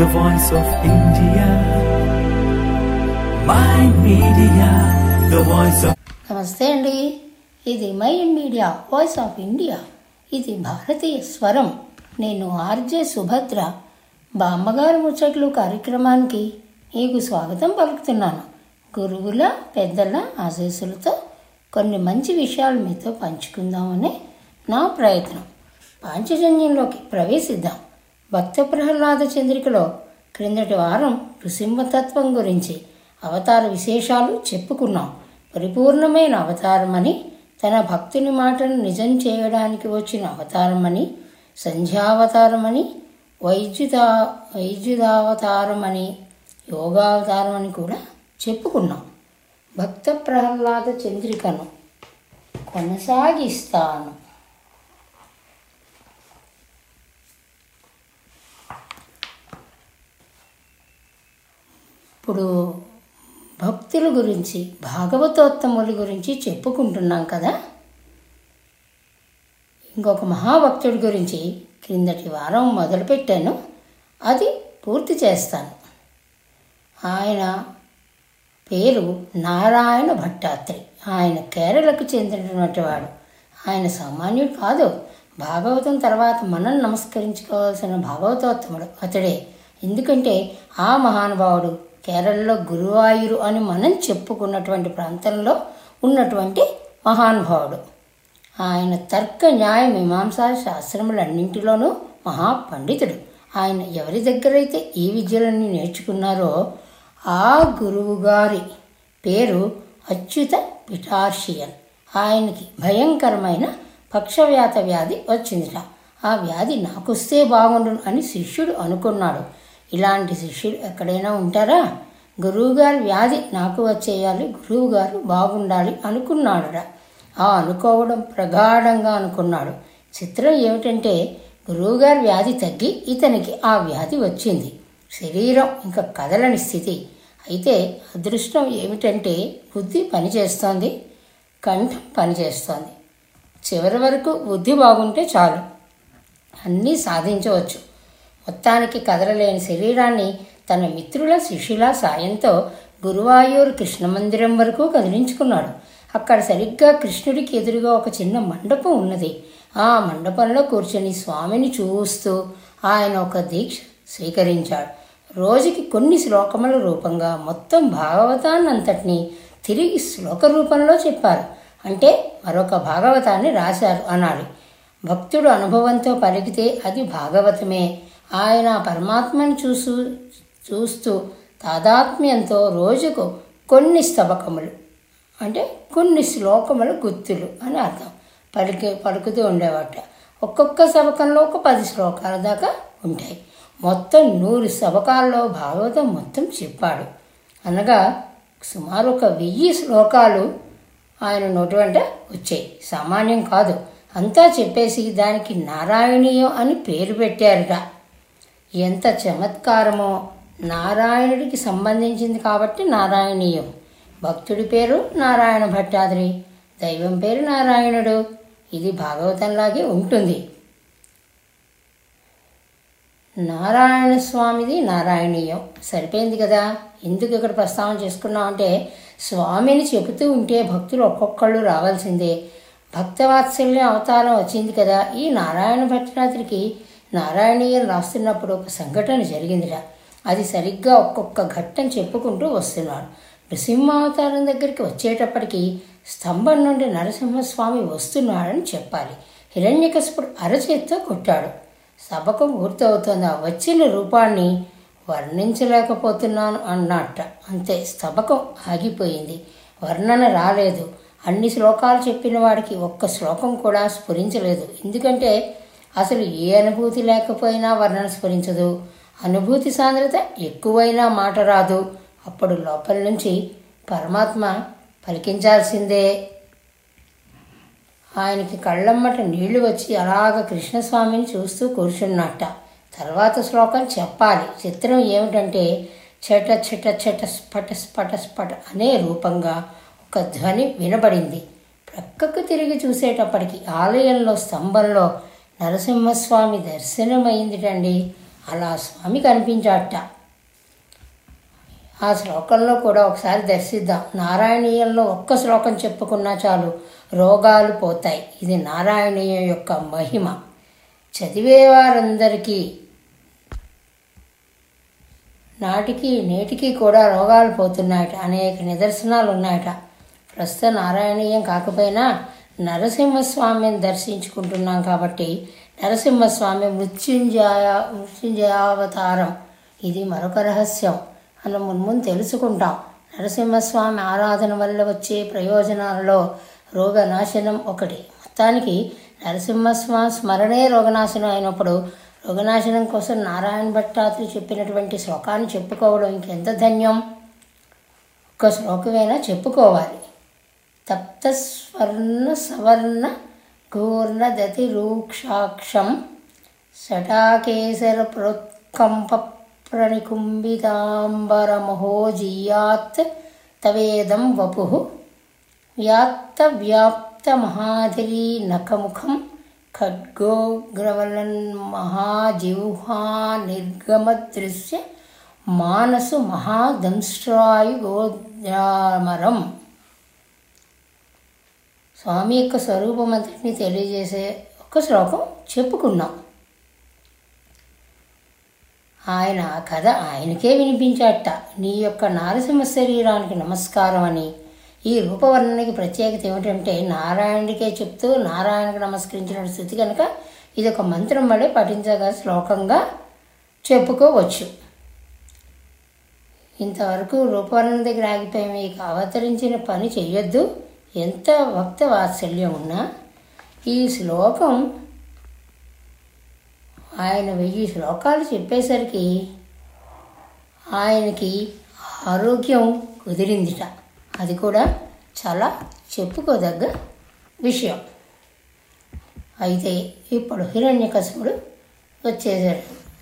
the voice of India. My media, the voice of నమస్తే అండి ఇది my media voice of India ఇది భారతీయ స్వరం నేను ఆర్జే సుభద్ర బామ్మగారు ముచ్చట్లు కార్యక్రమానికి మీకు స్వాగతం పలుకుతున్నాను గురువుల పెద్దల ఆశీస్సులతో కొన్ని మంచి విషయాలు మీతో పంచుకుందామని నా ప్రయత్నం పాంచజన్యంలోకి ప్రవేశిద్దాం భక్త ప్రహ్లాద చంద్రికలో క్రిందటి వారం నృసింహతత్వం గురించి అవతార విశేషాలు చెప్పుకున్నాం పరిపూర్ణమైన అవతారమని తన భక్తుని మాటను నిజం చేయడానికి వచ్చిన అవతారమని సంధ్యావతారమని వైద్యుదా వైద్యుదావతారమని యోగావతారమని కూడా చెప్పుకున్నాం భక్త ప్రహ్లాద చంద్రికను కొనసాగిస్తాను ఇప్పుడు భక్తుల గురించి భాగవతోత్తముల గురించి చెప్పుకుంటున్నాం కదా ఇంకొక మహాభక్తుడి గురించి క్రిందటి వారం మొదలుపెట్టాను అది పూర్తి చేస్తాను ఆయన పేరు నారాయణ భట్టాత్రి ఆయన కేరళకు చెందినటువంటి వాడు ఆయన సామాన్యుడు కాదు భాగవతం తర్వాత మనం నమస్కరించుకోవాల్సిన భాగవతోత్తముడు అతడే ఎందుకంటే ఆ మహానుభావుడు కేరళలో గురువాయూరు అని మనం చెప్పుకున్నటువంటి ప్రాంతంలో ఉన్నటువంటి మహానుభావుడు ఆయన తర్క న్యాయ మీమాంసా శాస్త్రములన్నింటిలోనూ మహాపండితుడు ఆయన ఎవరి దగ్గరైతే ఈ విద్యలన్నీ నేర్చుకున్నారో ఆ గురువుగారి పేరు అచ్యుత పిటార్షియన్ ఆయనకి భయంకరమైన పక్షవ్యాత వ్యాధి వచ్చిందిట ఆ వ్యాధి నాకొస్తే బాగుండును అని శిష్యుడు అనుకున్నాడు ఇలాంటి శిష్యుడు ఎక్కడైనా ఉంటారా గురువుగారి వ్యాధి నాకు వచ్చేయాలి గురువుగారు బాగుండాలి అనుకున్నాడుట ఆ అనుకోవడం ప్రగాఢంగా అనుకున్నాడు చిత్రం ఏమిటంటే గురువుగారి వ్యాధి తగ్గి ఇతనికి ఆ వ్యాధి వచ్చింది శరీరం ఇంకా కదలని స్థితి అయితే అదృష్టం ఏమిటంటే బుద్ధి పనిచేస్తోంది కంఠం పనిచేస్తోంది చివరి వరకు బుద్ధి బాగుంటే చాలు అన్నీ సాధించవచ్చు మొత్తానికి కదలలేని శరీరాన్ని తన మిత్రుల శిష్యుల సాయంతో గురువాయూరు కృష్ణ మందిరం వరకు కదిలించుకున్నాడు అక్కడ సరిగ్గా కృష్ణుడికి ఎదురుగా ఒక చిన్న మండపం ఉన్నది ఆ మండపంలో కూర్చొని స్వామిని చూస్తూ ఆయన ఒక దీక్ష స్వీకరించాడు రోజుకి కొన్ని శ్లోకముల రూపంగా మొత్తం భాగవతాన్నంతటినీ తిరిగి శ్లోక రూపంలో చెప్పారు అంటే మరొక భాగవతాన్ని రాశారు అనాలి భక్తుడు అనుభవంతో పలికితే అది భాగవతమే ఆయన పరమాత్మను చూసు చూస్తూ తాదాత్మ్యంతో రోజుకు కొన్ని స్తబకములు అంటే కొన్ని శ్లోకములు గుర్తులు అని అర్థం పలికి పలుకుతూ ఉండేవాట ఒక్కొక్క సబకంలో ఒక పది శ్లోకాల దాకా ఉంటాయి మొత్తం నూరు సబకాల్లో భాగవతం మొత్తం చెప్పాడు అనగా సుమారు ఒక వెయ్యి శ్లోకాలు ఆయన నోటి వెంట వచ్చాయి సామాన్యం కాదు అంతా చెప్పేసి దానికి నారాయణీయం అని పేరు పెట్టారుట ఎంత చమత్కారమో నారాయణుడికి సంబంధించింది కాబట్టి నారాయణీయం భక్తుడి పేరు నారాయణ భట్టాద్రి దైవం పేరు నారాయణుడు ఇది భాగవతంలాగే ఉంటుంది నారాయణ స్వామిది నారాయణీయం సరిపోయింది కదా ఎందుకు ఇక్కడ ప్రస్తావన చేసుకున్నాం అంటే స్వామిని చెబుతూ ఉంటే భక్తులు ఒక్కొక్కళ్ళు రావాల్సిందే భక్తవాత్సల్య అవతారం వచ్చింది కదా ఈ నారాయణ భట్టాద్రికి నారాయణీయం రాస్తున్నప్పుడు ఒక సంఘటన జరిగిందిరా అది సరిగ్గా ఒక్కొక్క ఘట్టం చెప్పుకుంటూ వస్తున్నాడు నృసింహావతారం దగ్గరికి వచ్చేటప్పటికి స్తంభం నుండి నరసింహస్వామి వస్తున్నాడని చెప్పాలి హిరణ్యకశపుడు అరచేత్తో కొట్టాడు సభకు పూర్తవుతుంది ఆ వచ్చిన రూపాన్ని వర్ణించలేకపోతున్నాను అన్నట్ట అంతే స్తబకం ఆగిపోయింది వర్ణన రాలేదు అన్ని శ్లోకాలు చెప్పిన వాడికి ఒక్క శ్లోకం కూడా స్ఫురించలేదు ఎందుకంటే అసలు ఏ అనుభూతి లేకపోయినా వర్ణన స్ఫురించదు అనుభూతి సాంద్రత ఎక్కువైనా మాట రాదు అప్పుడు లోపల నుంచి పరమాత్మ పలికించాల్సిందే ఆయనకి కళ్ళమ్మట నీళ్లు వచ్చి అలాగ కృష్ణస్వామిని చూస్తూ కూర్చున్నట్ట తర్వాత శ్లోకం చెప్పాలి చిత్రం ఏమిటంటే చట చట చట స్ఫట స్ఫట స్ఫట అనే రూపంగా ఒక ధ్వని వినబడింది ప్రక్కకు తిరిగి చూసేటప్పటికి ఆలయంలో స్తంభంలో నరసింహస్వామి దర్శనమైందిటండి అలా స్వామి కనిపించాట ఆ శ్లోకంలో కూడా ఒకసారి దర్శిద్దాం నారాయణీయంలో ఒక్క శ్లోకం చెప్పుకున్నా చాలు రోగాలు పోతాయి ఇది నారాయణీయం యొక్క మహిమ చదివేవారందరికీ నాటికి నేటికి కూడా రోగాలు పోతున్నాయట అనేక నిదర్శనాలు ఉన్నాయట ప్రస్తుత నారాయణీయం కాకపోయినా నరసింహస్వామిని దర్శించుకుంటున్నాం కాబట్టి నరసింహస్వామి మృత్యుంజయ మృత్యుంజయావతారం ఇది మరొక రహస్యం మనం మున్ముందు తెలుసుకుంటాం నరసింహస్వామి ఆరాధన వల్ల వచ్చే ప్రయోజనాలలో రోగనాశనం ఒకటి మొత్తానికి నరసింహస్వామి స్మరణే రోగనాశనం అయినప్పుడు రోగనాశనం కోసం నారాయణ భట్టాత్రి చెప్పినటువంటి శ్లోకాన్ని చెప్పుకోవడం ఇంకెంత ధన్యం ఒక్క శ్లోకమైనా చెప్పుకోవాలి తప్త స్వర్ణ సవర్ణ ఘూర్ణదతి రూక్షాక్షం షటాకేసర ప్రోత్కంప ప్రణికుంభితాంబరమహోజీయాత్ తవేదం వపు వ్యాప్త వ్యాప్త మహాధిరీ నఖముఖం ఖడ్గోగ్రవలన్ మహాజిహ్వా నిర్గమదృశ్య మానసు మహాదంశ్రాయు గోద్రామరం స్వామి యొక్క స్వరూపమంతటిని తెలియజేసే ఒక శ్లోకం చెప్పుకున్నాం ఆయన ఆ కథ ఆయనకే వినిపించాట నీ యొక్క నారసింహ శరీరానికి నమస్కారం అని ఈ రూపవర్ణనకి ప్రత్యేకత ఏమిటంటే నారాయణుడికే చెప్తూ నారాయణకు నమస్కరించిన స్థితి కనుక ఇది ఒక మంత్రం వల్లే పఠించగా శ్లోకంగా చెప్పుకోవచ్చు ఇంతవరకు రూపవర్ణన దగ్గర ఆగిపోయి మీకు అవతరించిన పని చెయ్యొద్దు ఎంత భక్త వాత్సల్యం ఉన్నా ఈ శ్లోకం ఆయన వెయ్యి శ్లోకాలు చెప్పేసరికి ఆయనకి ఆరోగ్యం కుదిరిందిట అది కూడా చాలా చెప్పుకోదగ్గ విషయం అయితే ఇప్పుడు హిరణ్యకశిపుడు వచ్చేసాడు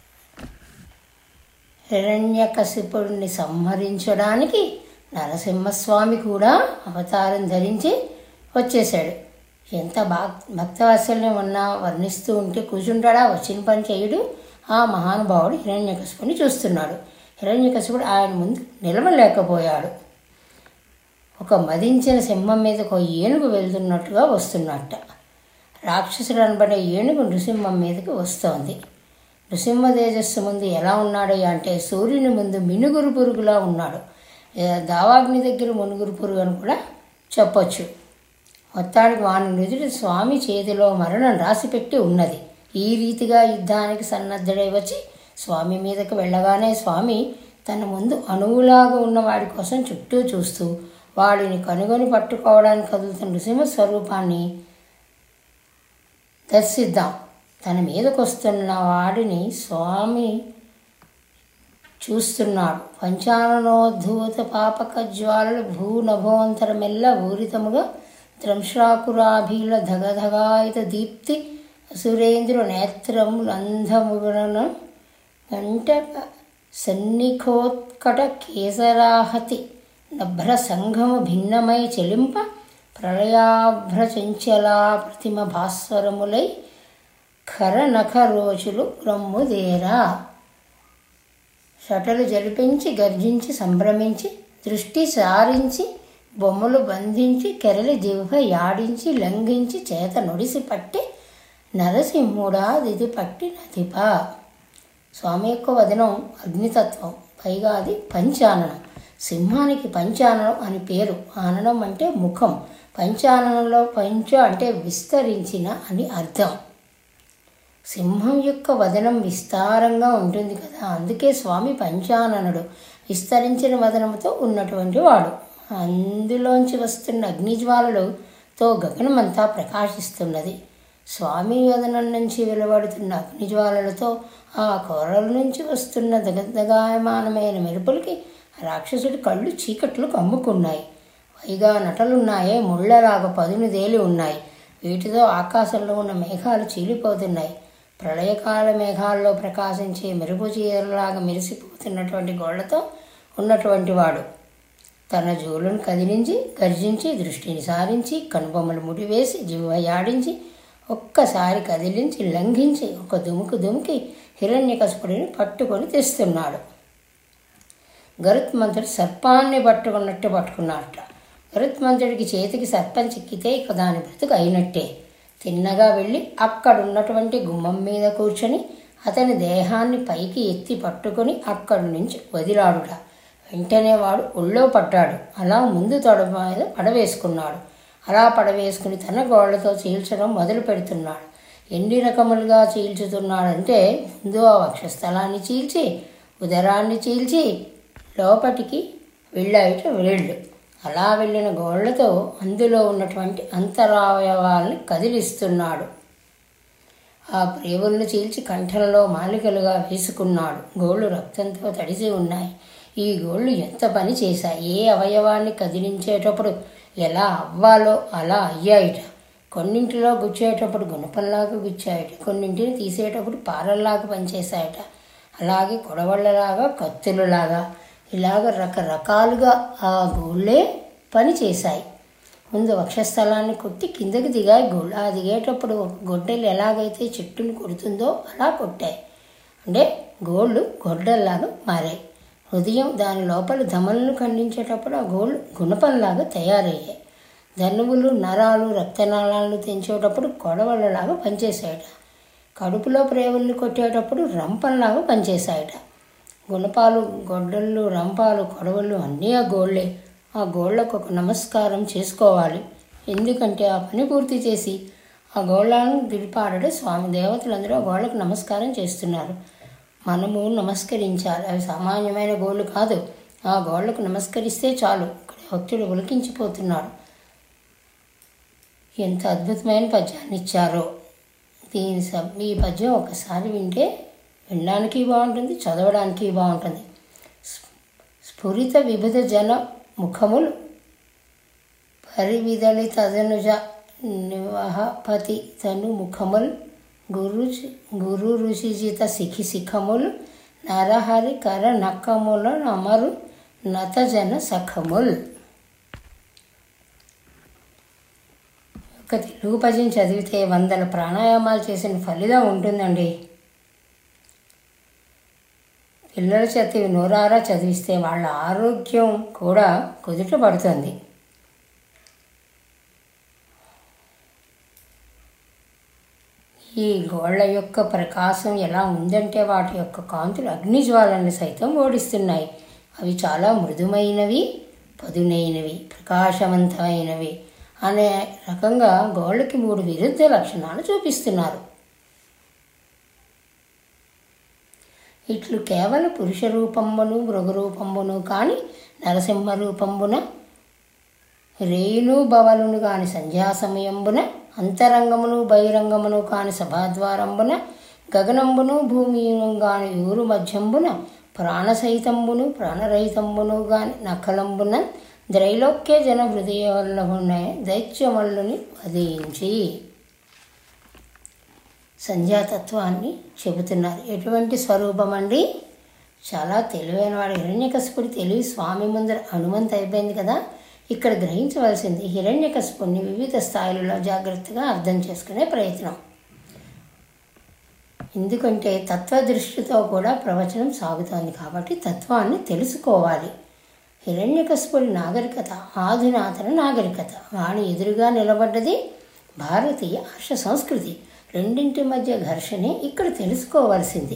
హిరణ్యకశిపుడిని సంహరించడానికి నరసింహస్వామి కూడా అవతారం ధరించి వచ్చేసాడు ఎంత భక్ భక్తవాత్సల్యం ఉన్నా వర్ణిస్తూ ఉంటే కూర్చుంటాడా వచ్చిన పని చేయుడు ఆ మహానుభావుడు హిరణ్యకశిపుని చూస్తున్నాడు హిరణ్యకశిపుడు ఆయన ముందు నిలవలేకపోయాడు ఒక మదించిన సింహం మీద ఒక ఏనుగు వెళ్తున్నట్టుగా వస్తున్నట్ట రాక్షసుడు అనబడే ఏనుగు నృసింహం మీదకి వస్తోంది నృసింహ తేజస్సు ముందు ఎలా ఉన్నాడు అంటే సూర్యుని ముందు మినుగురు పురుగులా ఉన్నాడు లేదా దావాగ్ని దగ్గర మునుగురు పురుగు అని కూడా చెప్పొచ్చు మొత్తానికి వాని నుదుటి స్వామి చేతిలో మరణం రాసిపెట్టి ఉన్నది ఈ రీతిగా యుద్ధానికి సన్నద్ధుడై వచ్చి స్వామి మీదకి వెళ్ళగానే స్వామి తన ముందు అణువులాగా ఉన్న వాడి కోసం చుట్టూ చూస్తూ వాడిని కనుగొని పట్టుకోవడానికి కదులుతున్న నృసింహ స్వరూపాన్ని దర్శిద్దాం తన మీదకు వస్తున్న వాడిని స్వామి చూస్తున్నాడు పంచాననోద్ధూత పాపక జ్వాలలు భూనభోంతరమెల్ల ఊరితముగా ద్రంశ్రాకురాభీల ధగధగాయుత దీప్తి అసురేంద్ర నేత్రములంధముగణ గంట సన్నిఖోత్కట కేసరాహతి నభ్ర సంఘము భిన్నమై చెలింప ప్రళయాభ్రచంచలా ప్రతిమ భాస్వరములై ఖర నఖ రోజులు రమ్ముదేరా షటలు జరిపించి గర్జించి సంభ్రమించి దృష్టి సారించి బొమ్మలు బంధించి కెరలి జిహ్వ యాడించి లంఘించి చేత నుడిసి పట్టి నరసింహుడా దిది పట్టి నదిప స్వామి యొక్క వదనం అగ్నితత్వం పైగా అది పంచాననం సింహానికి పంచాననం అని పేరు ఆననం అంటే ముఖం పంచాననంలో పంచ అంటే విస్తరించిన అని అర్థం సింహం యొక్క వదనం విస్తారంగా ఉంటుంది కదా అందుకే స్వామి పంచాననుడు విస్తరించిన వదనముతో ఉన్నటువంటి వాడు అందులోంచి వస్తున్న అగ్నిజ్వాలలతో గగనమంతా ప్రకాశిస్తున్నది స్వామి వదనం నుంచి వెలువడుతున్న అగ్నిజ్వాలలతో ఆ కూరల నుంచి వస్తున్న దగదగాయమానమైన మెరుపులకి రాక్షసుడి కళ్ళు చీకట్లు కమ్ముకున్నాయి పైగా నటలున్నాయే ముళ్ళలాగా పదును దేలి ఉన్నాయి వీటితో ఆకాశంలో ఉన్న మేఘాలు చీలిపోతున్నాయి ప్రళయకాల మేఘాల్లో ప్రకాశించే మెరుపు చీరలాగా మెరిసిపోతున్నటువంటి గోళ్లతో ఉన్నటువంటి వాడు తన జోలును కదిలించి గర్జించి దృష్టిని సారించి కనుబొమ్మలు ముడివేసి జివ్వ యాడించి ఒక్కసారి కదిలించి లంఘించి ఒక దుముకు దుమికి హిరణ్యకశపుడిని పట్టుకొని తెస్తున్నాడు గరుత్మంతుడు సర్పాన్ని పట్టుకున్నట్టు పట్టుకున్నట్ట గరుత్మంతుడికి చేతికి సర్పం చిక్కితే ఇక దాని బ్రతుకు అయినట్టే తిన్నగా వెళ్ళి అక్కడున్నటువంటి గుమ్మం మీద కూర్చొని అతని దేహాన్ని పైకి ఎత్తి పట్టుకొని అక్కడి నుంచి వదిలాడుట వెంటనే వాడు ఒళ్ళో పడ్డాడు అలా ముందు తొడ మీద పడవేసుకున్నాడు అలా పడవేసుకుని తన గోళ్లతో చీల్చడం మొదలు పెడుతున్నాడు ఎన్ని రకములుగా చీల్చుతున్నాడంటే ముందు ఆ వక్షస్థలాన్ని చీల్చి ఉదరాన్ని చీల్చి లోపటికి వెళ్ళాయిట వేళ్ళు అలా వెళ్ళిన గోళ్లతో అందులో ఉన్నటువంటి అంతరావయవాల్ని కదిలిస్తున్నాడు ఆ ప్రేవులను చీల్చి కంఠంలో మాలికలుగా వేసుకున్నాడు గోళ్ళు రక్తంతో తడిసి ఉన్నాయి ఈ గోళ్ళు ఎంత పని చేశాయి ఏ అవయవాన్ని కదిలించేటప్పుడు ఎలా అవ్వాలో అలా అయ్యాయిట కొన్నింటిలో గుచ్చేటప్పుడు గుణపంలాగా గుచ్చాయట కొన్నింటిని తీసేటప్పుడు పారల్లాగా పనిచేశాయట అలాగే కొడవళ్ళలాగా కత్తులలాగా ఇలాగ రకరకాలుగా ఆ గోళ్ళే పని చేశాయి ముందు వక్షస్థలాన్ని కొట్టి కిందకి దిగాయి గోళ్ళు ఆ దిగేటప్పుడు గొడ్డలు ఎలాగైతే చెట్టును కొడుతుందో అలా కొట్టాయి అంటే గోళ్ళు గొడ్డల్లాగా మారాయి హృదయం దాని లోపల ధమలను ఖండించేటప్పుడు ఆ గోళ్ళు గుణపంలాగా తయారయ్యాయి ధనువులు నరాలు రక్తనాళాలను తెంచేటప్పుడు కొడవళ్ళలాగా పనిచేసాయట కడుపులో ప్రేవుల్ని కొట్టేటప్పుడు రంపంలాగా పనిచేశాయట గుణపాలు గొడ్డళ్ళు రంపాలు కొడవళ్ళు అన్నీ ఆ గోళ్ళే ఆ గోళ్లకు ఒక నమస్కారం చేసుకోవాలి ఎందుకంటే ఆ పని పూర్తి చేసి ఆ గోళ్ళను దిడిపాడడు స్వామి దేవతలందరూ ఆ గోళ్ళకు నమస్కారం చేస్తున్నారు మనము నమస్కరించాలి అవి సామాన్యమైన గోళ్ళు కాదు ఆ గోళ్లకు నమస్కరిస్తే చాలు ఇక్కడ భక్తుడు ఉలికించిపోతున్నాడు ఎంత అద్భుతమైన పద్యాన్ని ఇచ్చారో దీని సబ్ ఈ పద్యం ఒకసారి వింటే వినడానికి బాగుంటుంది చదవడానికి బాగుంటుంది స్ఫురిత వివిధ జన ముఖములు పరివిదలి తదనుజ నివహపతి తను ముఖముల్ గురు గురు ఋషిజిత శిఖి శిఖములు నరహరి కర నక్కముల అమరు నతజన సఖముల్ ఒక తెలుగు పద్యం చదివితే వందల ప్రాణాయామాలు చేసిన ఫలితం ఉంటుందండి పిల్లల చేత నోరారా చదివిస్తే వాళ్ళ ఆరోగ్యం కూడా కుదుట పడుతుంది ఈ గోళ్ళ యొక్క ప్రకాశం ఎలా ఉందంటే వాటి యొక్క కాంతులు అగ్నిజ్వాలను సైతం ఓడిస్తున్నాయి అవి చాలా మృదుమైనవి పదునైనవి ప్రకాశవంతమైనవి అనే రకంగా గోళ్ళకి మూడు విరుద్ధ లక్షణాలు చూపిస్తున్నారు ఇట్లు కేవలం పురుష రూపంబును మృగరూపంబును కాని నరసింహ రూపంబున రేణు బవలును కాని సంధ్యా సమయంబున అంతరంగమును బహిరంగమును కాని సభాద్వారంబున గగనంబును భూమియును గాని ఊరు మధ్యంబున ప్రాణసహితంబును ప్రాణరహితంబును గాని నఖలంబున ద్రైలోక్య జన హృదయవల్లభున దైత్యమల్లుని వధించి సంధ్యాతత్వాన్ని చెబుతున్నారు ఎటువంటి స్వరూపం అండి చాలా తెలివైన వాడు హిరణ్యకశిపుడి తెలివి స్వామి ముందర హనుమంత్ అయిపోయింది కదా ఇక్కడ గ్రహించవలసింది హిరణ్యకశిపుడిని వివిధ స్థాయిలలో జాగ్రత్తగా అర్థం చేసుకునే ప్రయత్నం ఎందుకంటే తత్వదృష్టితో కూడా ప్రవచనం సాగుతోంది కాబట్టి తత్వాన్ని తెలుసుకోవాలి హిరణ్యకశిపుడి నాగరికత ఆధునాతన నాగరికత వాణి ఎదురుగా నిలబడ్డది భారతీయ హర్ష సంస్కృతి రెండింటి మధ్య ఘర్షణే ఇక్కడ తెలుసుకోవాల్సింది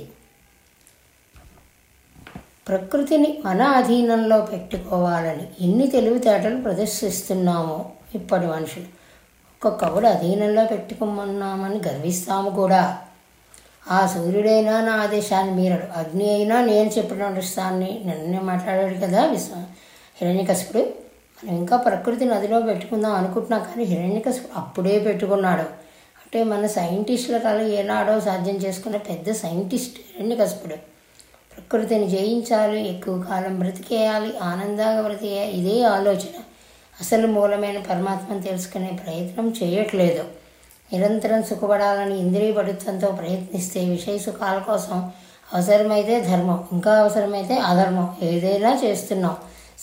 ప్రకృతిని మన అధీనంలో పెట్టుకోవాలని ఎన్ని తెలివితేటలు ప్రదర్శిస్తున్నామో ఇప్పటి మనుషులు ఒక్కొక్కప్పుడు అధీనంలో పెట్టుకోమన్నామని గర్విస్తాము కూడా ఆ సూర్యుడైనా నా ఆదేశాన్ని మీరడు అగ్ని అయినా నేను చెప్పిన స్థాన్ని నిన్నే మాట్లాడాడు కదా విశ్వ హిరణ్యకశిపుడు మనం ఇంకా ప్రకృతి నదిలో పెట్టుకుందాం అనుకుంటున్నాం కానీ హిరణ్యకశిపుడు అప్పుడే పెట్టుకున్నాడు అంటే మన సైంటిస్టుల కళ ఏనాడో సాధ్యం చేసుకున్న పెద్ద సైంటిస్ట్ హిరణ్యకశిపుడు ప్రకృతిని జయించాలి ఎక్కువ కాలం బ్రతికేయాలి ఆనందంగా బ్రతికేయాలి ఇదే ఆలోచన అసలు మూలమైన పరమాత్మను తెలుసుకునే ప్రయత్నం చేయట్లేదు నిరంతరం సుఖపడాలని ఇంద్రియ పడుత్వంతో ప్రయత్నిస్తే విషయ సుఖాల కోసం అవసరమైతే ధర్మం ఇంకా అవసరమైతే అధర్మం ఏదైనా చేస్తున్నాం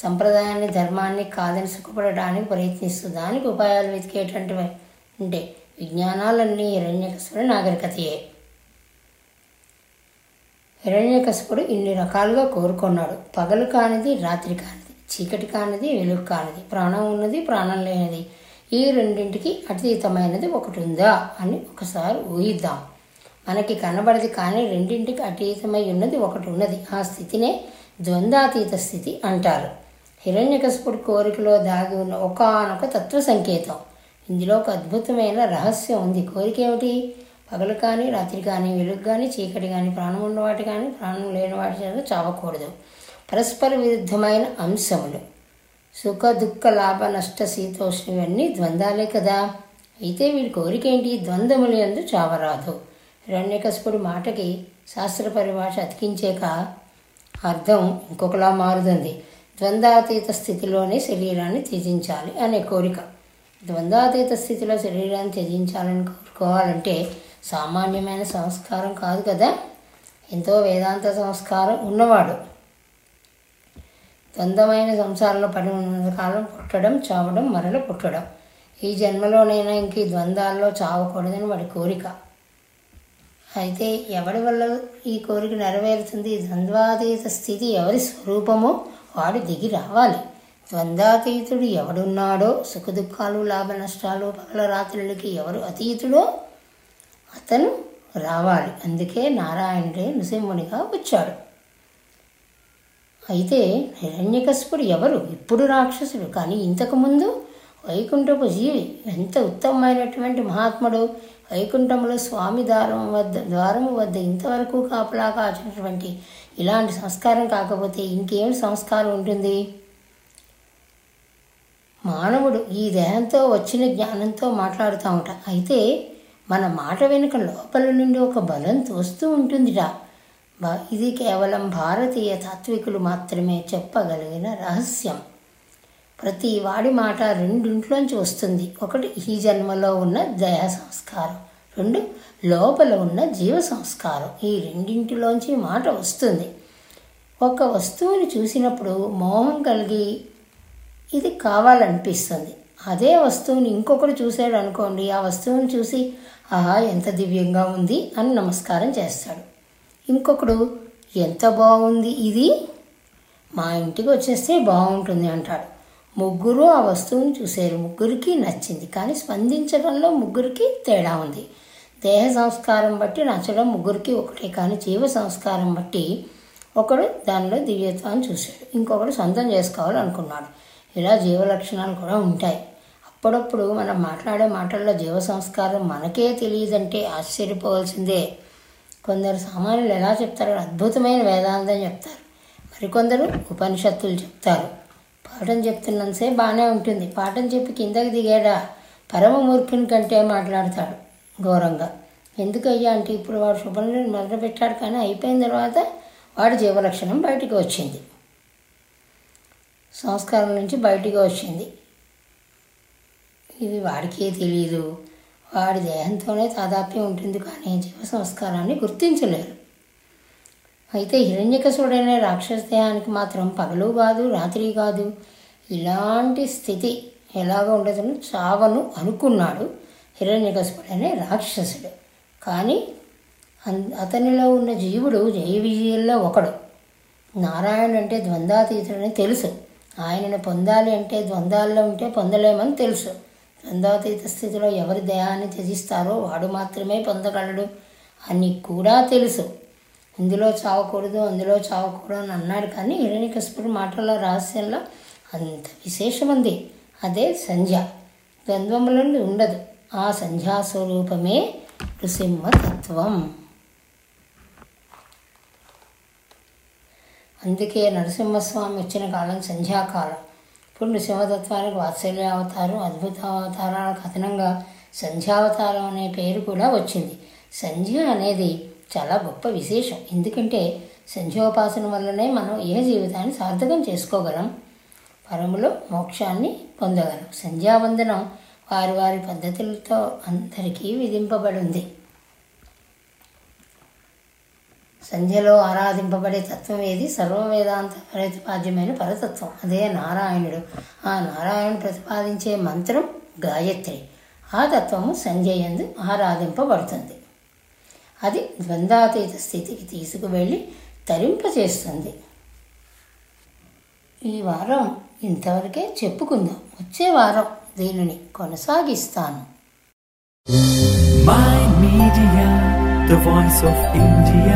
సంప్రదాయాన్ని ధర్మాన్ని కాదని సుఖపడడానికి ప్రయత్నిస్తూ దానికి ఉపాయాలు వెతికేటటువంటి అంటే విజ్ఞానాలన్నీ హిరణ్యకశపుడి నాగరికతయే హిరణ్యకశపుడు ఇన్ని రకాలుగా కోరుకున్నాడు పగలు కానిది రాత్రి కానిది చీకటి కానిది వెలుగు కానిది ప్రాణం ఉన్నది ప్రాణం లేనిది ఈ రెండింటికి అతీతమైనది ఒకటి ఉందా అని ఒకసారి ఊహిద్దాం మనకి కనబడది కానీ రెండింటికి అతీతమై ఉన్నది ఒకటి ఉన్నది ఆ స్థితినే ద్వంద్వాతీత స్థితి అంటారు హిరణ్యకశపుడి కోరికలో దాగి ఉన్న ఒకానొక తత్వ సంకేతం ఇందులో ఒక అద్భుతమైన రహస్యం ఉంది కోరిక ఏమిటి పగలు కానీ రాత్రి కానీ వెలుగు కానీ చీకటి కానీ ప్రాణం ఉన్నవాటి కానీ ప్రాణం లేని వాటి చేత చావకూడదు పరస్పర విరుద్ధమైన అంశములు సుఖ దుఃఖ లాభ నష్ట శీతోష్ణ ఇవన్నీ ద్వంద్వాలే కదా అయితే వీడి కోరిక ఏంటి ద్వంద్వములు ఎందు చావరాదు హిరణ్యకశపుడి మాటకి శాస్త్ర పరిభాష అతికించాక అర్థం ఇంకొకలా మారుతుంది ద్వంద్వాతీత స్థితిలోనే శరీరాన్ని త్యజించాలి అనే కోరిక ద్వంద్వాతీత స్థితిలో శరీరాన్ని త్యజించాలని కోరుకోవాలంటే సామాన్యమైన సంస్కారం కాదు కదా ఎంతో వేదాంత సంస్కారం ఉన్నవాడు ద్వంద్వమైన సంసారంలో పడి ఉన్నంత కాలం పుట్టడం చావడం మరల పుట్టడం ఈ జన్మలోనైనా ఇంక ఈ ద్వంద్వాల్లో చావకూడదని వాడి కోరిక అయితే ఎవడి వల్ల ఈ కోరిక నెరవేరుతుంది ద్వంద్వాతీత స్థితి ఎవరి స్వరూపమో వాడు దిగి రావాలి ద్వంద్వాతీతుడు ఎవడున్నాడో సుఖదుఖాలు లాభ నష్టాలు పగల రాత్రులకి ఎవరు అతీతుడో అతను రావాలి అందుకే నారాయణుడే నృసింహునిగా వచ్చాడు అయితే హిరణ్యకశపుడు ఎవరు ఇప్పుడు రాక్షసుడు కానీ ఇంతకుముందు వైకుంఠపు జీవి ఎంత ఉత్తమమైనటువంటి మహాత్ముడు వైకుంఠంలో స్వామి ద్వారం వద్ద ద్వారము వద్ద ఇంతవరకు కాపలా కాచినటువంటి ఇలాంటి సంస్కారం కాకపోతే ఇంకేం సంస్కారం ఉంటుంది మానవుడు ఈ దేహంతో వచ్చిన జ్ఞానంతో మాట్లాడుతూ ఉంటా అయితే మన మాట వెనుక లోపల నుండి ఒక బలం తోస్తూ ఉంటుందిట బా- ఇది కేవలం భారతీయ తాత్వికులు మాత్రమే చెప్పగలిగిన రహస్యం ప్రతి వాడి మాట రెండింట్లోంచి వస్తుంది ఒకటి ఈ జన్మలో ఉన్న దయ సంస్కారం రెండు లోపల ఉన్న జీవ సంస్కారం ఈ రెండింటిలోంచి మాట వస్తుంది ఒక వస్తువుని చూసినప్పుడు మోహం కలిగి ఇది కావాలనిపిస్తుంది అదే వస్తువుని ఇంకొకరు చూశాడు అనుకోండి ఆ వస్తువుని చూసి ఆహా ఎంత దివ్యంగా ఉంది అని నమస్కారం చేస్తాడు ఇంకొకడు ఎంత బాగుంది ఇది మా ఇంటికి వచ్చేస్తే బాగుంటుంది అంటాడు ముగ్గురు ఆ వస్తువుని చూశారు ముగ్గురికి నచ్చింది కానీ స్పందించడంలో ముగ్గురికి తేడా ఉంది దేహ సంస్కారం బట్టి నచ్చడం ముగ్గురికి ఒకటే కానీ జీవ సంస్కారం బట్టి ఒకడు దానిలో దివ్యత్వాన్ని చూశాడు ఇంకొకడు సొంతం చేసుకోవాలనుకున్నాడు ఇలా జీవ లక్షణాలు కూడా ఉంటాయి అప్పుడప్పుడు మనం మాట్లాడే మాటల్లో జీవ సంస్కారం మనకే తెలియదంటే ఆశ్చర్యపోవాల్సిందే కొందరు సామాన్యులు ఎలా చెప్తారు అద్భుతమైన వేదాంతం చెప్తారు మరికొందరు ఉపనిషత్తులు చెప్తారు పాఠం చెప్తున్నంతసేపు బాగానే ఉంటుంది పాఠం చెప్పి కిందకి దిగాడా పరమ మూర్ఖుని కంటే మాట్లాడతాడు ఘోరంగా ఎందుకయ్యా అంటే ఇప్పుడు వాడు శుభ్రంలో మొదలు పెట్టాడు కానీ అయిపోయిన తర్వాత వాడి జీవలక్షణం బయటికి వచ్చింది సంస్కారం నుంచి బయటికి వచ్చింది ఇది వాడికే తెలియదు వాడి దేహంతోనే తాదాప్యం ఉంటుంది కానీ జీవ సంస్కారాన్ని గుర్తించలేరు అయితే హిరణ్యకశుడనే రాక్షస దేహానికి మాత్రం పగలు కాదు రాత్రి కాదు ఇలాంటి స్థితి ఎలాగ ఉండదని చావను అనుకున్నాడు హిరణ్యకశుడనే రాక్షసుడు కానీ అన్- అతనిలో ఉన్న జీవుడు జయ విజయుల్లో ఒకడు నారాయణ అంటే ద్వంద్వాతీతుడని తెలుసు ఆయనను పొందాలి అంటే ద్వంద్వాల్లో ఉంటే పొందలేమని తెలుసు ద్వంద్వాతీత స్థితిలో ఎవరి దేహాన్ని త్యజిస్తారో వాడు మాత్రమే పొందగలడు అని కూడా తెలుసు ఇందులో చావకూడదు అందులో చావకూడదు అని అన్నాడు కానీ హిరణ్యకశిపుడు మాటల రహస్యంలో అంత విశేషం ఉంది అదే సంధ్య ద్వంద్వములను ఉండదు ఆ సంధ్యా స్వరూపమే నృసింహతత్వం అందుకే నరసింహస్వామి వచ్చిన కాలం సంధ్యాకాలం ఇప్పుడు నృసింహతత్వానికి వాత్సల్య అవతారం అద్భుత అవతారాల కథనంగా సంధ్యావతారం అనే పేరు కూడా వచ్చింది సంధ్య అనేది చాలా గొప్ప విశేషం ఎందుకంటే సంధ్యోపాసన వల్లనే మనం ఏ జీవితాన్ని సార్థకం చేసుకోగలం పరములో మోక్షాన్ని పొందగలం సంధ్యావందనం వారి వారి పద్ధతులతో అందరికీ విధింపబడి ఉంది సంధ్యలో ఆరాధింపబడే తత్వం ఏది సర్వవేదాంత ప్రతిపాద్యమైన పరతత్వం అదే నారాయణుడు ఆ నారాయణుడు ప్రతిపాదించే మంత్రం గాయత్రి ఆ తత్వము సంజయందు ఆరాధింపబడుతుంది అది ద్వంద్వాతీత స్థితికి తీసుకువెళ్ళి తరింపచేస్తుంది ఈ వారం ఇంతవరకే చెప్పుకుందాం వచ్చే వారం దీనిని కొనసాగిస్తాను My Media, the voice of India.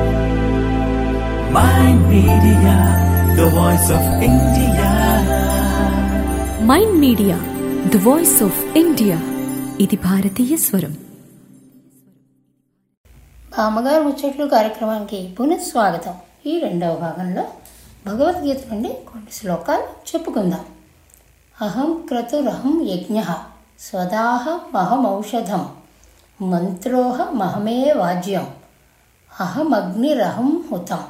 My Media, the voice of India. Mind media the voice of India ఇది భారతీయ స్వరం బామ్మగారు ముచ్చట్లు కార్యక్రమానికి పునఃస్వాగతం ఈ రెండవ భాగంలో భగవద్గీత నుండి కొన్ని శ్లోకాలు చెప్పుకుందాం అహం క్రతురహం యజ్ఞ స్వదాహ మహమౌషధం మంత్రోహ మహమే వాజ్యం అహమగ్నిరహం హుతం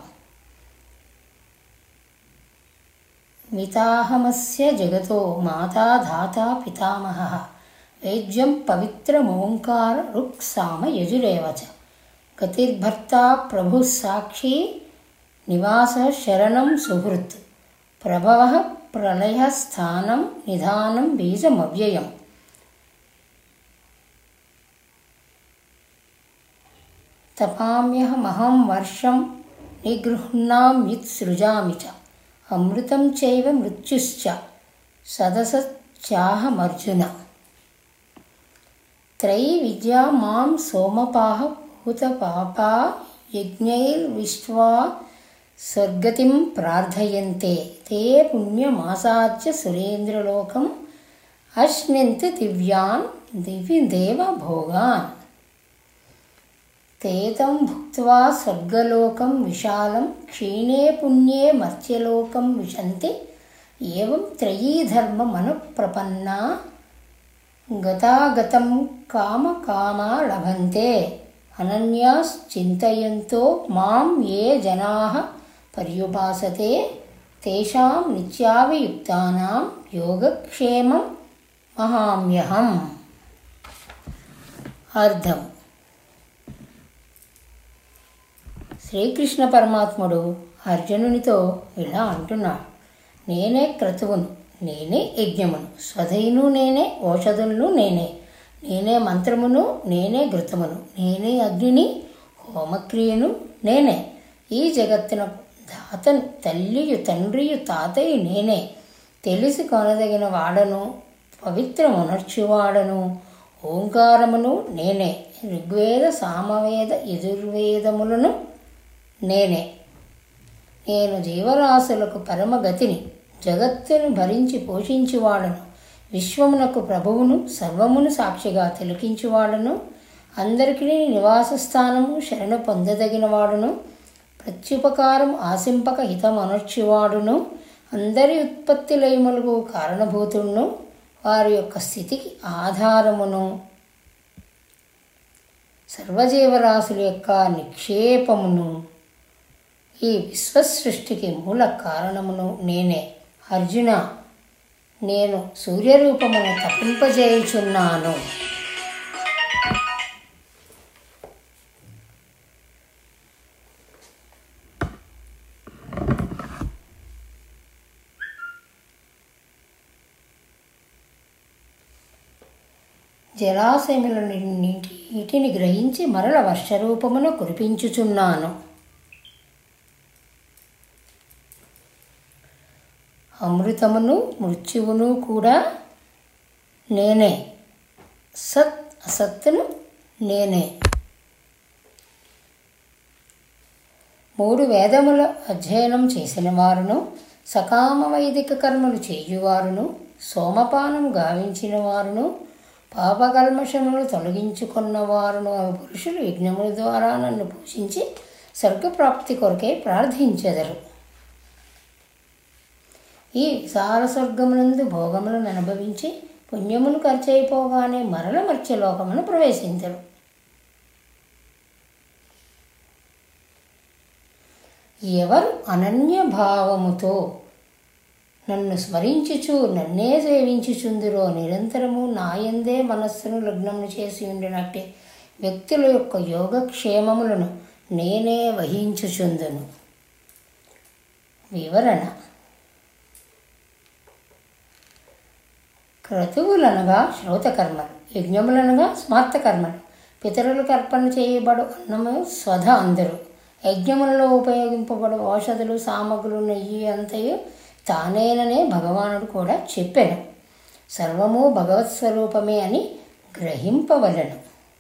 మితాహమస్య జగతో మాతా ధాతా పితామహ వేద్యం పవిత్రమోంకార రుక్ సామ యజురేవ చ గతిర్భర్తా ప్రభు సాక్షి నివాస శరణం సుహృత్ ప్రభవ ప్రళయ స్థానం నిధానం బీజమవ్యయం తపామ్యహమహం వర్షం నిగృహ్ణామ్యుత్సృజామి చ అమృతం చైవ మృత్యుశ్చ సదసచ్చాహమర్జున త్రైవిద్యా మాం సోమపాహ భూతపాపా యజ్ఞైర్విశ్వా స్వర్గతిం ప్రార్థయంతే తే పుణ్యమాసాచ్య సురేంద్రలోకం అశ్నింతు దివ్యాన్ దివి దేవ భోగాన్ తేతం భుక్త్వా స్వర్గలోకం విశాలం క్షీణే పుణ్యే మర్త్యలోకం విశంతి ఏవం త్రయీ ధర్మమనుప్రపన్నా గతాగతం కామకామా లభంతే అనన్యాశ్చింతయంతో మాం ఏ జనాః పర్యుపాసతే తేషాం నిత్యాభియుక్తానాం యోగక్షేమం మహామ్యహం అర్థం శ్రీకృష్ణ పరమాత్ముడు అర్జునునితో ఇలా అంటున్నాడు నేనే క్రతువును నేనే యజ్ఞమును స్వధైను నేనే ఓషధులను నేనే నేనే మంత్రమును నేనే ఘృతమును నేనే అగ్నిని హోమక్రియను నేనే ఈ జగత్తున దాతను తల్లియు తండ్రియు తాతయ్య నేనే తెలిసి కొనదగిన వాడను పవిత్రమునర్చువాడను ఓంకారమును నేనే ఋగ్వేద సామవేద యజుర్వేదములను నేనే నేను జీవరాశులకు పరమగతిని జగత్తును భరించి పోషించువాడను విశ్వమునకు ప్రభువును సర్వమును సాక్షిగా తిలకించువాడను అందరికీ నివాస స్థానము శరణు పొందదగిన వాడును ప్రత్యుపకారం ఆశింపక హితమనర్చువాడును అందరి ఉత్పత్తి లయములకు కారణభూతుడును వారి యొక్క స్థితికి ఆధారమును సర్వజీవరాశుల యొక్క నిక్షేపమును ఈ విశ్వసృష్టికి మూల కారణమును నేనే అర్జున నేను సూర్యరూపమును తప్పింపజేయుచున్నాను జలాశయముల నీటి నీటిని గ్రహించి మరల వర్షరూపమును కురిపించుచున్నాను అమృతమును మృత్యువును కూడా నేనే సత్ అసత్తును నేనే మూడు వేదముల అధ్యయనం చేసిన వారును సకామ వైదిక కర్మలు చేయువారును సోమపానం గావించిన వారును పాపకల్మషములు తొలగించుకున్న వారును ఆ పురుషులు యజ్ఞముల ద్వారా నన్ను పూజించి స్వర్గప్రాప్తి కొరకే ప్రార్థించెదరు ఈ విశాల స్వర్గమునందు భోగములను అనుభవించి పుణ్యములు ఖర్చయిపోగానే మరల మర్త్యలోకమును ప్రవేశించరు ఎవరు అనన్య భావముతో నన్ను స్మరించుచు నన్నే సేవించుచుందురో నిరంతరము నాయందే మనస్సును లగ్నము చేసి ఉండినట్టే వ్యక్తుల యొక్క యోగక్షేమములను నేనే వహించుచుందును వివరణ క్రతువులనగా శ్రోతకర్మలు యజ్ఞములనగా స్మార్త కర్మలు పితరులకు అర్పణ చేయబడు అన్నము స్వధ అందరు యజ్ఞములలో ఉపయోగింపబడు ఔషధులు సామగ్రులు నెయ్యి అంతయు తానేననే భగవానుడు కూడా చెప్పాను సర్వము భగవత్ స్వరూపమే అని గ్రహింపవలను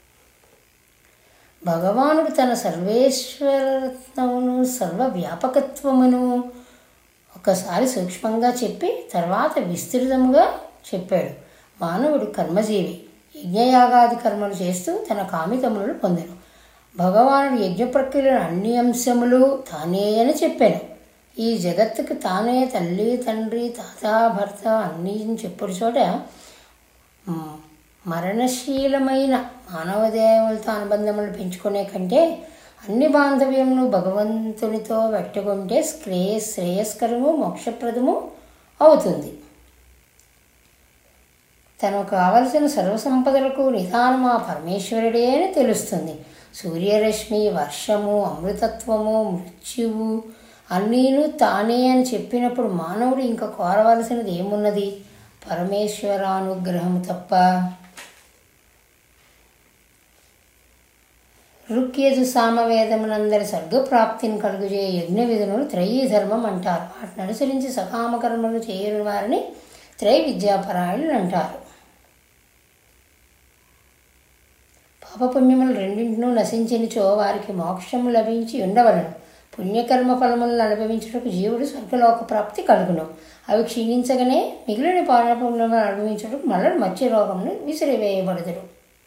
భగవానుడు తన సర్వేశ్వరత్వమును సర్వవ్యాపకత్వమును ఒకసారి సూక్ష్మంగా చెప్పి తర్వాత విస్తృతముగా చెప్పాడు మానవుడు కర్మజీవి యజ్ఞయాగాది కర్మలు చేస్తూ తన కామితములను పొందెను భగవానుడు యజ్ఞ ప్రక్రియలను అన్ని అంశములు తానే అని చెప్పాను ఈ జగత్తుకు తానే తల్లి తండ్రి తాత భర్త అన్నీ చెప్పుడు చోట మ్, మరణశీలమైన మానవ దేవతలతో అనుబంధములు పెంచుకునే కంటే అన్ని బాంధవ్యములు భగవంతునితో పెట్టుకుంటే శ్రేయ శ్రేయస్కరము మోక్షప్రదము అవుతుంది తనకు కావలసిన సర్వసంపదలకు నిదానం ఆ పరమేశ్వరుడే అని తెలుస్తుంది సూర్యరశ్మి వర్షము అమృతత్వము మృత్యువు అన్నీను తానే అని చెప్పినప్పుడు మానవుడు ఇంకా కోరవలసినది ఏమున్నది పరమేశ్వరానుగ్రహము తప్ప ఋక్యజు సామవేదమునందరి స్వర్గప్రాప్తిని కలుగుజే యజ్ఞ విధులను త్రయీ ధర్మం అంటారు వాటిని అనుసరించి సకామ కర్మలు చేయని వారిని త్రై విద్యాపరాయణులు అంటారు పాపపుణ్యములు రెండింటినూ నశించినచో వారికి మోక్షము లభించి ఉండవలను పుణ్యకర్మ ఫలములను అనుభవించుటకు జీవుడు స్వర్గలోక ప్రాప్తి కలుగును అవి క్షీణించగానే మిగిలిన పాపపుణ్యములను అనుభవించుటకు మళ్ళీ మత్స్య రోగమును విసిరివేయబడదురు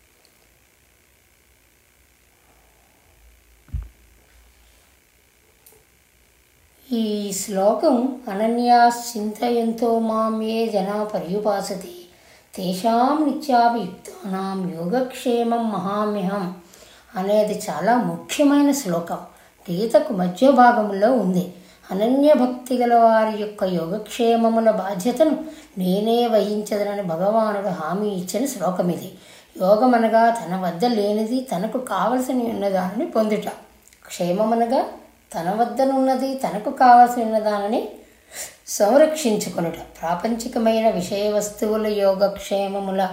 ఈ శ్లోకం అనన్యా చింతయంతో మాం ఏ జనా పర్యుపాసతి తేషాం నిత్యాభియుక్తానాం యోగక్షేమం మహామ్యహం అనేది చాలా ముఖ్యమైన శ్లోకం గీతకు మధ్య భాగంలో ఉంది అనన్య భక్తి గల వారి యొక్క యోగక్షేమముల బాధ్యతను నేనే వహించదనని భగవానుడు హామీ ఇచ్చిన శ్లోకం ఇది యోగమనగా తన వద్ద లేనిది తనకు కావలసిన ఉన్నదానిని పొందుట క్షేమమనగా తన వద్దనున్నది తనకు కావలసి ఉన్నదానని సంరక్షించుకొనుట ప్రాపంచికమైన విషయ వస్తువుల యోగక్షేమముల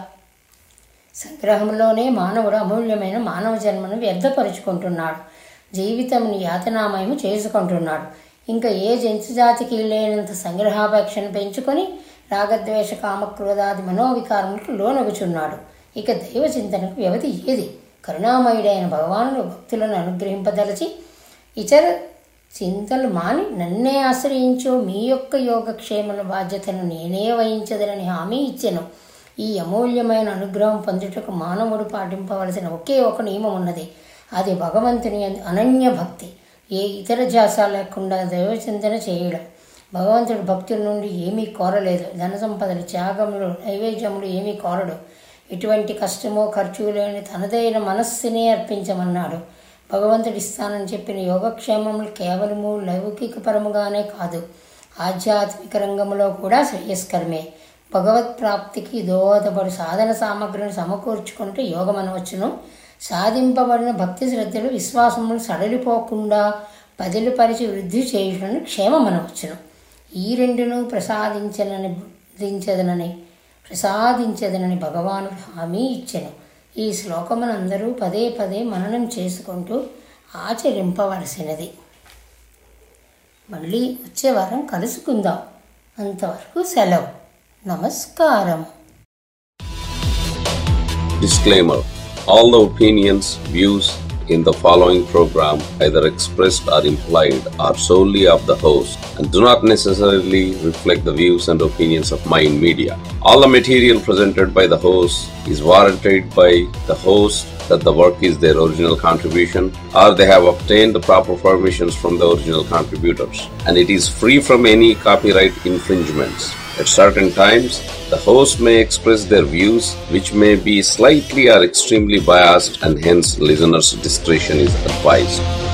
సంగ్రహంలోనే మానవుడు అమూల్యమైన మానవ జన్మను వ్యర్థపరుచుకుంటున్నాడు జీవితంని యాతనామయము చేసుకుంటున్నాడు ఇంకా ఏ జంతుజాతికి లేనంత సంగ్రహాపేక్షను పెంచుకొని రాగద్వేష కామక్రోధాది మనోవికారములకు లోనగుచున్నాడు ఇక దైవ చింతనకు వ్యవధి ఏది కరుణామయుడైన భగవానుడు భక్తులను అనుగ్రహింపదలచి ఇతర చింతలు మాని నన్నే ఆశ్రయించో మీ యొక్క యోగక్షేమల బాధ్యతను నేనే వహించదనని హామీ ఇచ్చాను ఈ అమూల్యమైన అనుగ్రహం పొందుటకు మానవుడు పాటింపవలసిన ఒకే ఒక నియమం ఉన్నది అది భగవంతుని యందు అనన్య భక్తి ఏ ఇతర జాస లేకుండా దైవచింతన చేయడం భగవంతుడు భక్తుల నుండి ఏమీ కోరలేదు ధన సంపదలు త్యాగములు నైవేద్యములు ఏమీ కోరడు ఎటువంటి కష్టమో ఖర్చు లేని తనదైన మనస్సునే అర్పించమన్నాడు భగవంతుడు ఇస్తానని చెప్పిన యోగక్షేమములు కేవలము లౌకిక పరముగానే కాదు ఆధ్యాత్మిక రంగంలో కూడా శ్రేయస్కరమే భగవత్ ప్రాప్తికి దోహదపడు సాధన సామగ్రిని సమకూర్చుకుంటే యోగం అనవచ్చును సాధింపబడిన భక్తి శ్రద్ధలు విశ్వాసములు సడలిపోకుండా పదిలిపరిచి వృద్ధి చేయుటను క్షేమం అనవచ్చును ఈ రెండును ప్రసాదించనని దించదనని ప్రసాదించదనని భగవానుడు హామీ ఇచ్చెను ఈ శ్లోకమునందరూ పదే పదే మననం చేసుకుంటూ ఆచరింపవలసినది మళ్ళీ వచ్చే వారం కలుసుకుందాం అంతవరకు సెలవు నమస్కారం Disclaimer All the opinions, views in the following program, either expressed or implied, are solely of the host and do not necessarily reflect the views and opinions of Mind Media. All the material presented by the host is warranted by the host that the work is their original contribution or they have obtained the proper permissions from the original contributors and it is free from any copyright infringements. At certain times, the host may express their views which may be slightly or extremely biased and hence listeners' discretion is advised.